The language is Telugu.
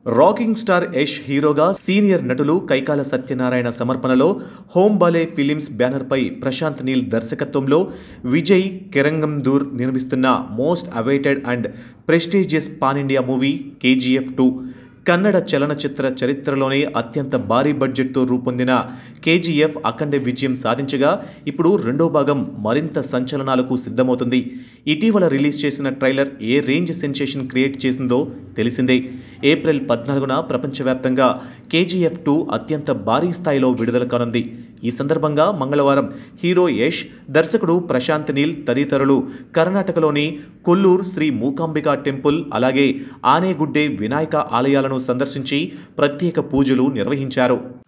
రాకింగ్ స్టార్ యష్ హీరోగా సీనియర్ నటులు కైకాల సత్యనారాయణ సమర్పణలో హోమ్ బాలే ఫిలిమ్స్ బ్యానర్పై ప్రశాంత్ నీల్ దర్శకత్వంలో విజయ్ కెరంగందూర్ నిర్మిస్తున్న most awaited and prestigious pan India movie KGF two Kannada చలనచిత్ర చరిత్రలోనే అత్యంత భారీ బడ్జెట్తో రూపొందిన కేజీఎఫ్ అఖండ విజయం సాధించగా ఇప్పుడు రెండో భాగం మరింత సంచలనాలకు సిద్ధమవుతుంది ఇటీవల రిలీజ్ చేసిన ట్రైలర్ ఏ రేంజ్ సెన్సేషన్ క్రియేట్ చేసిందో తెలిసిందే ఏప్రిల్ పద్నాలుగున ప్రపంచవ్యాప్తంగా కేజీఎఫ్ టూ అత్యంత భారీ స్థాయిలో విడుదల కానుంది ఈ సందర్భంగా మంగళవారం హీరో యష్ దర్శకుడు ప్రశాంత్ నీల్ తదితరులు కర్ణాటకలోని కొల్లూర్ శ్రీ మూకాంబిక టెంపుల్ అలాగే ఆనేగుడ్డే వినాయక ఆలయాలను సందర్శించి ప్రత్యేక పూజలు నిర్వహించారు